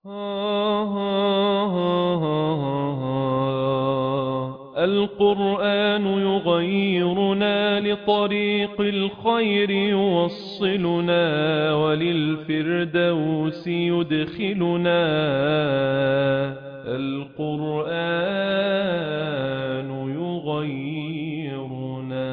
القرآن يغيرنا لطريق الخير يوصلنا وللفردوس يدخلنا القرآن يغيرنا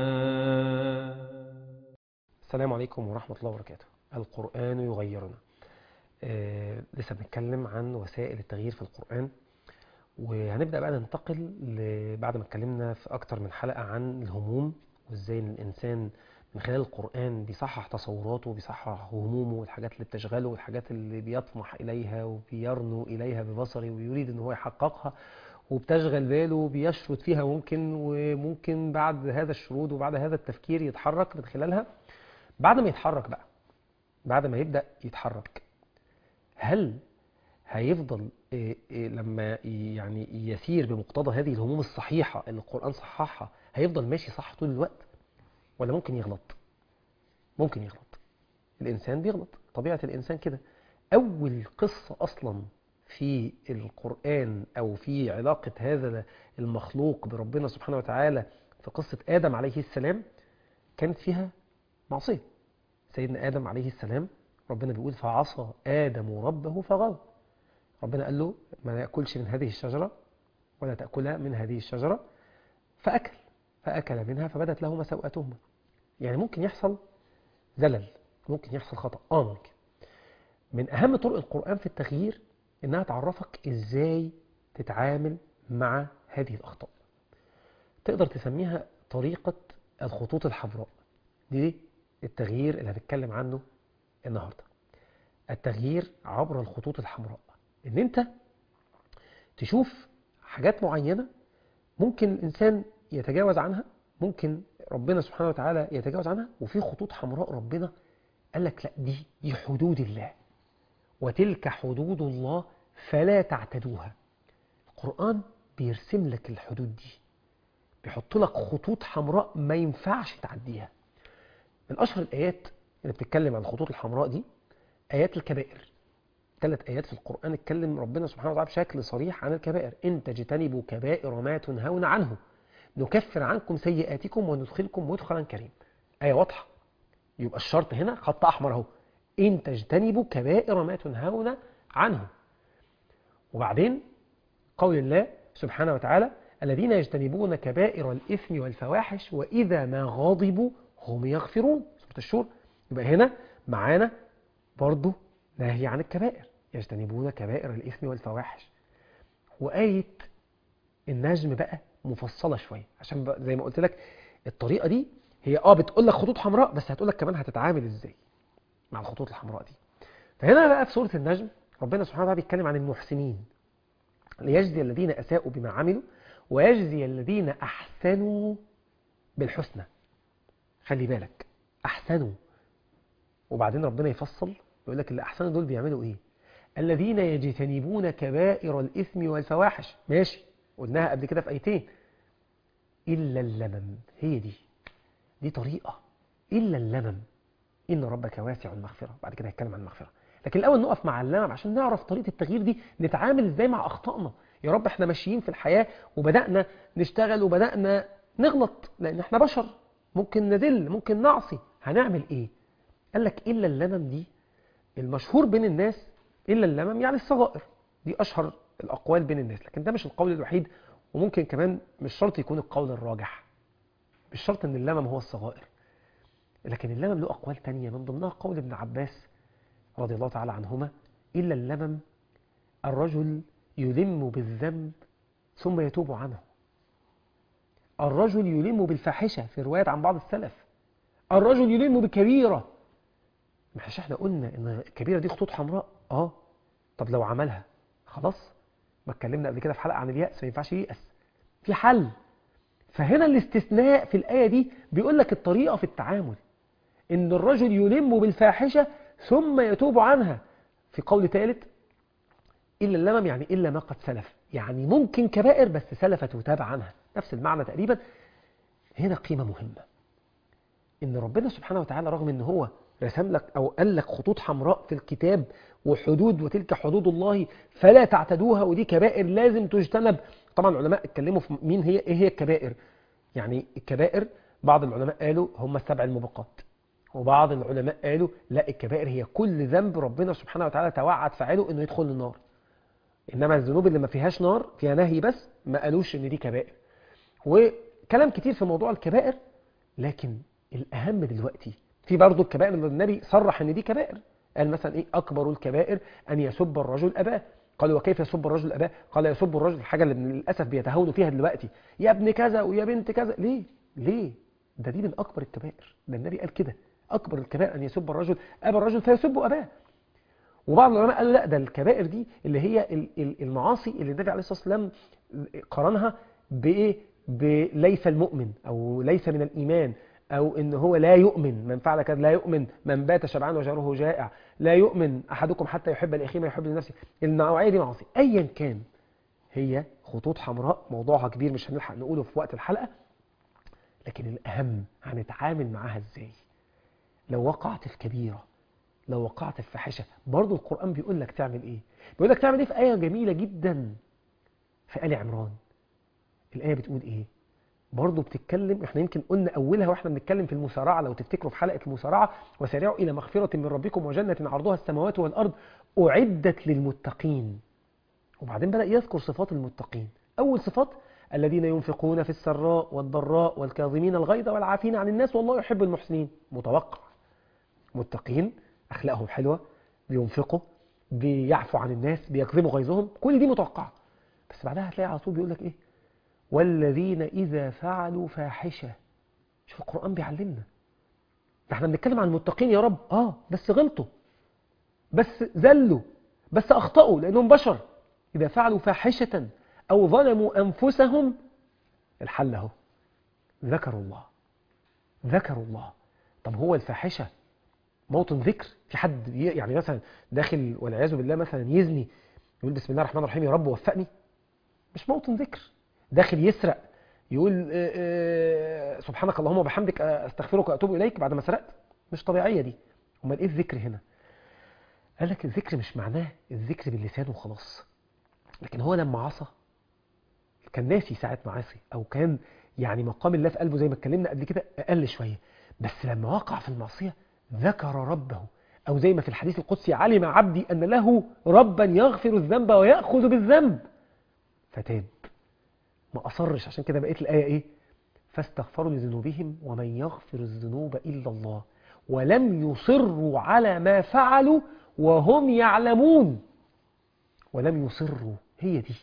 السلام عليكم ورحمة الله وبركاته القرآن يغيرنا آه لسه بنتكلم عن وسائل التغيير في القرآن وهنبدأ بقى ننتقل ل- بعد ما اتكلمنا في أكتر من حلقة عن الهموم وإزاي إن الإنسان من خلال القرآن بيصحح تصوراته وبيصحح همومه والحاجات اللي بتشغله والحاجات اللي بيطمح إليها وبيرنو إليها ببصره ويريد إن هو يحققها وبتشغل باله وبيشرد فيها ممكن وممكن بعد هذا الشرود وبعد هذا التفكير يتحرك من خلالها بعد ما يتحرك بقى بعد ما يبدأ يتحرك هل هيفضل إيه إيه لما ي- يعني يسير بمقتضى هذه الهموم الصحيحة اللي القرآن صححها هيفضل ماشي صح طول الوقت ولا ممكن يغلط ممكن يغلط الإنسان بيغلط طبيعة الإنسان كده أول قصة أصلا في القرآن أو في علاقة هذا المخلوق بربنا سبحانه وتعالى في قصة آدم عليه السلام كانت فيها معصية سيدنا آدم عليه السلام ربنا بيقول فعصى آدم ربه فغوى ربنا قال له ما يأكلش من هذه الشجرة ولا تأكلها من هذه الشجرة فأكل فأكل منها فبدت لهما سوءتهما يعني ممكن يحصل زلل ممكن يحصل خطأ آه ممكن من أهم طرق القرآن في التغيير إنها تعرفك إزاي تتعامل مع هذه الأخطاء تقدر تسميها طريقة الخطوط الحمراء دي التغيير اللي هنتكلم عنه النهاردة التغيير عبر الخطوط الحمراء ان انت تشوف حاجات معينة ممكن الانسان يتجاوز عنها ممكن ربنا سبحانه وتعالى يتجاوز عنها وفي خطوط حمراء ربنا قال لك لا دي دي حدود الله وتلك حدود الله فلا تعتدوها القرآن بيرسم لك الحدود دي بيحط لك خطوط حمراء ما ينفعش تعديها من أشهر الآيات اللي بتتكلم عن الخطوط الحمراء دي آيات الكبائر ثلاث آيات في القرآن اتكلم ربنا سبحانه وتعالى بشكل صريح عن الكبائر إن تجتنبوا كبائر ما تنهون عنه نكفر عنكم سيئاتكم وندخلكم مدخلا كريم آية واضحة يبقى الشرط هنا خط أحمر أهو إن تجتنبوا كبائر ما تنهون عنه وبعدين قول الله سبحانه وتعالى الذين يجتنبون كبائر الإثم والفواحش وإذا ما غضبوا هم يغفرون سورة الشور يبقى هنا معانا برضو نهي عن الكبائر يجتنبون كبائر الإثم والفواحش وآية النجم بقى مفصلة شوية عشان بقى زي ما قلت لك الطريقة دي هي اه بتقول لك خطوط حمراء بس هتقول لك كمان هتتعامل ازاي مع الخطوط الحمراء دي فهنا بقى في سورة النجم ربنا سبحانه وتعالى بيتكلم عن المحسنين ليجزي الذين أساءوا بما عملوا ويجزي الذين أحسنوا بالحسنى خلي بالك أحسنوا وبعدين ربنا يفصل يقول لك اللي أحسنوا دول بيعملوا إيه الذين يجتنبون كبائر الإثم والفواحش ماشي قلناها قبل كده في آيتين إلا اللمم هي دي دي طريقة إلا اللمم إن ربك واسع المغفرة بعد كده هيتكلم عن المغفرة لكن الأول نقف مع اللمم عشان نعرف طريقة التغيير دي نتعامل إزاي مع أخطائنا يا رب إحنا ماشيين في الحياة وبدأنا نشتغل وبدأنا نغلط لأن إحنا بشر ممكن نذل ممكن نعصي هنعمل إيه قال لك إلا اللمم دي المشهور بين الناس إلا اللمم يعني الصغائر دي أشهر الأقوال بين الناس لكن ده مش القول الوحيد وممكن كمان مش شرط يكون القول الراجح مش شرط ان اللمم هو الصغائر لكن اللمم له أقوال تانية من ضمنها قول ابن عباس رضي الله تعالى عنهما إلا اللمم الرجل يلم بالذنب ثم يتوب عنه الرجل يلم بالفاحشة في رواية عن بعض السلف الرجل يلم بكبيرة مش احنا قلنا ان الكبيرة دي خطوط حمراء اه طب لو عملها خلاص ما اتكلمنا قبل كده في حلقة عن اليأس ما ينفعش ييأس في حل فهنا الاستثناء في الآية دي بيقول لك الطريقة في التعامل إن الرجل يلم بالفاحشة ثم يتوب عنها في قول ثالث إلا اللمم يعني إلا ما قد سلف يعني ممكن كبائر بس سلفت وتاب عنها نفس المعنى تقريبا هنا قيمة مهمة إن ربنا سبحانه وتعالى رغم إن هو رسم لك أو قال لك خطوط حمراء في الكتاب وحدود وتلك حدود الله فلا تعتدوها ودي كبائر لازم تجتنب طبعا العلماء اتكلموا في مين هي ايه هي الكبائر يعني الكبائر بعض العلماء قالوا هم السبع الموبقات وبعض العلماء قالوا لا الكبائر هي كل ذنب ربنا سبحانه وتعالى توعد فاعله انه يدخل النار انما الذنوب اللي ما فيهاش نار فيها نهي بس ما قالوش ان دي كبائر وكلام كتير في موضوع الكبائر لكن الاهم دلوقتي في برضه الكبائر اللي النبي صرح ان دي كبائر قال مثلا ايه اكبر الكبائر ان يسب الرجل اباه قالوا وكيف يسب الرجل اباه قال يسب الرجل الحاجه اللي للاسف بيتهاونوا فيها دلوقتي يا ابن كذا ويا بنت كذا ليه ليه ده دي من اكبر الكبائر ده النبي قال كده اكبر الكبائر ان يسب الرجل ابا الرجل فيسب اباه وبعض العلماء قال لا ده الكبائر دي اللي هي المعاصي اللي النبي عليه الصلاه والسلام قارنها بايه بليس المؤمن او ليس من الايمان او ان هو لا يؤمن من فعل كذا لا يؤمن من بات شبعان وجاره جائع لا يؤمن احدكم حتى يحب لاخيه ما يحب لنفسه النوعيه دي معاصي ايا كان هي خطوط حمراء موضوعها كبير مش هنلحق نقوله في وقت الحلقه لكن الاهم هنتعامل معاها ازاي لو وقعت في كبيره لو وقعت في فاحشه برضه القران بيقول لك تعمل ايه بيقول لك تعمل ايه في ايه جميله جدا في ال عمران الايه بتقول ايه برضه بتتكلم احنا يمكن قلنا اولها واحنا بنتكلم في المسارعه لو تفتكروا في حلقه المسارعه وسارعوا الى مغفره من ربكم وجنه عرضها السماوات والارض اعدت للمتقين وبعدين بدا يذكر صفات المتقين اول صفات الذين ينفقون في السراء والضراء والكاظمين الغيظ والعافين عن الناس والله يحب المحسنين متوقع متقين اخلاقهم حلوه بينفقوا بيعفوا عن الناس بيكظموا غيظهم كل دي متوقعه بس بعدها هتلاقي على طول بيقول لك ايه والذين إذا فعلوا فاحشة شوف القرآن بيعلمنا ده احنا بنتكلم عن المتقين يا رب اه بس غلطوا بس زلوا بس أخطأوا لأنهم بشر إذا فعلوا فاحشة أو ظلموا أنفسهم الحل اهو ذكروا الله ذكروا الله طب هو الفاحشة موطن ذكر في حد يعني مثلا داخل والعياذ بالله مثلا يزني يقول بسم الله الرحمن الرحيم يا رب وفقني مش موطن ذكر داخل يسرق يقول آآ آآ سبحانك اللهم وبحمدك استغفرك واتوب اليك بعد ما سرقت مش طبيعيه دي امال ايه الذكر هنا قال لك الذكر مش معناه الذكر باللسان وخلاص لكن هو لما عصى كان ناسي ساعه ما عصي او كان يعني مقام الله في قلبه زي ما اتكلمنا قبل كده اقل شويه بس لما وقع في المعصيه ذكر ربه او زي ما في الحديث القدسي علم عبدي ان له ربا يغفر الذنب وياخذ بالذنب فتاب ما أصرش عشان كده بقيت الآية إيه فاستغفروا لذنوبهم ومن يغفر الذنوب إلا الله ولم يصروا على ما فعلوا وهم يعلمون ولم يصروا هي دي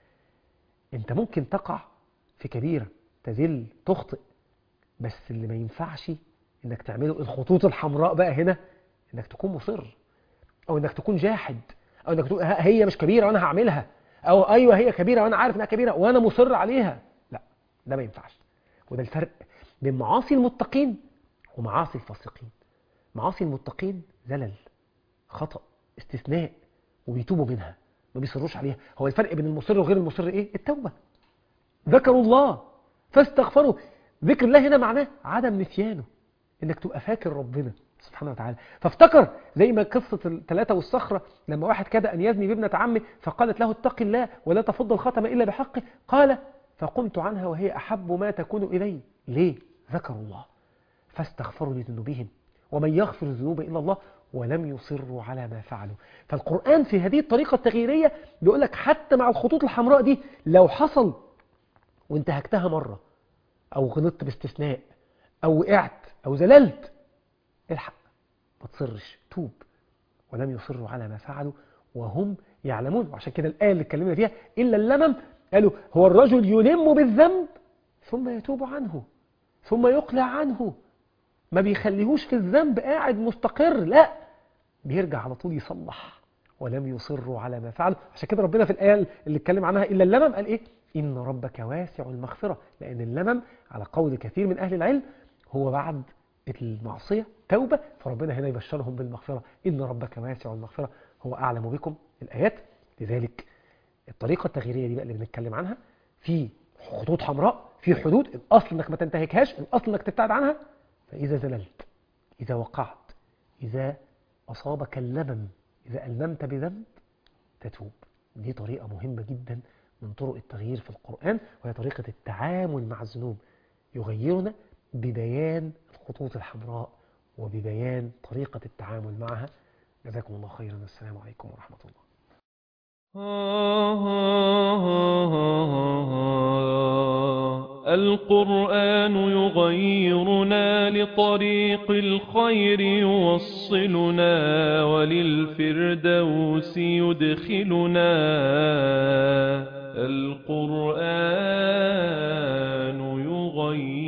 انت ممكن تقع في كبيرة تذل تخطئ بس اللي ما ينفعش انك تعمله الخطوط الحمراء بقى هنا انك تكون مصر او انك تكون جاحد او انك تقول هي مش كبيرة وانا هعملها او ايوه هي كبيره وانا عارف انها كبيره وانا مصر عليها لا ده ما ينفعش وده الفرق بين معاصي المتقين ومعاصي الفاسقين معاصي المتقين زلل خطا استثناء وبيتوبوا منها ما بيصروش عليها هو الفرق بين المصر وغير المصر ايه التوبه ذكروا الله فاستغفروا ذكر الله هنا معناه عدم نسيانه انك تبقى فاكر ربنا سبحانه وتعالى فافتكر زي ما قصة الثلاثة والصخرة لما واحد كاد أن يزني بابنة عمه فقالت له اتق الله ولا تفض الخاتم إلا بحقه قال فقمت عنها وهي أحب ما تكون إلي ليه؟ ذكروا الله فاستغفروا لذنوبهم ومن يغفر الذنوب إلا الله ولم يصروا على ما فعلوا فالقرآن في هذه الطريقة التغييرية بيقول لك حتى مع الخطوط الحمراء دي لو حصل وانتهكتها مرة أو غلطت باستثناء أو وقعت أو زللت الحق ما تصرش توب ولم يصروا على ما فعلوا وهم يعلمون وعشان كده الآية اللي اتكلمنا فيها إلا اللمم قالوا هو الرجل يلم بالذنب ثم يتوب عنه ثم يقلع عنه ما بيخليهوش في الذنب قاعد مستقر لا بيرجع على طول يصلح ولم يصروا على ما فعلوا عشان كده ربنا في الآية اللي اتكلم عنها إلا اللمم قال إيه إن ربك واسع المغفرة لأن اللمم على قول كثير من أهل العلم هو بعد المعصية توبة فربنا هنا يبشرهم بالمغفرة إن ربك واسع المغفرة هو أعلم بكم الآيات لذلك الطريقة التغييرية دي بقى اللي بنتكلم عنها في خطوط حمراء في حدود الأصل إنك ما تنتهكهاش الأصل إنك تبتعد عنها فإذا زللت إذا وقعت إذا أصابك اللمم إذا ألممت بذنب تتوب دي طريقة مهمة جدا من طرق التغيير في القرآن وهي طريقة التعامل مع الذنوب يغيرنا ببيان الخطوط الحمراء وببيان طريقة التعامل معها جزاكم الله خيرا السلام عليكم ورحمة الله القرآن يغيرنا لطريق الخير يوصلنا وللفردوس يدخلنا القرآن يغيرنا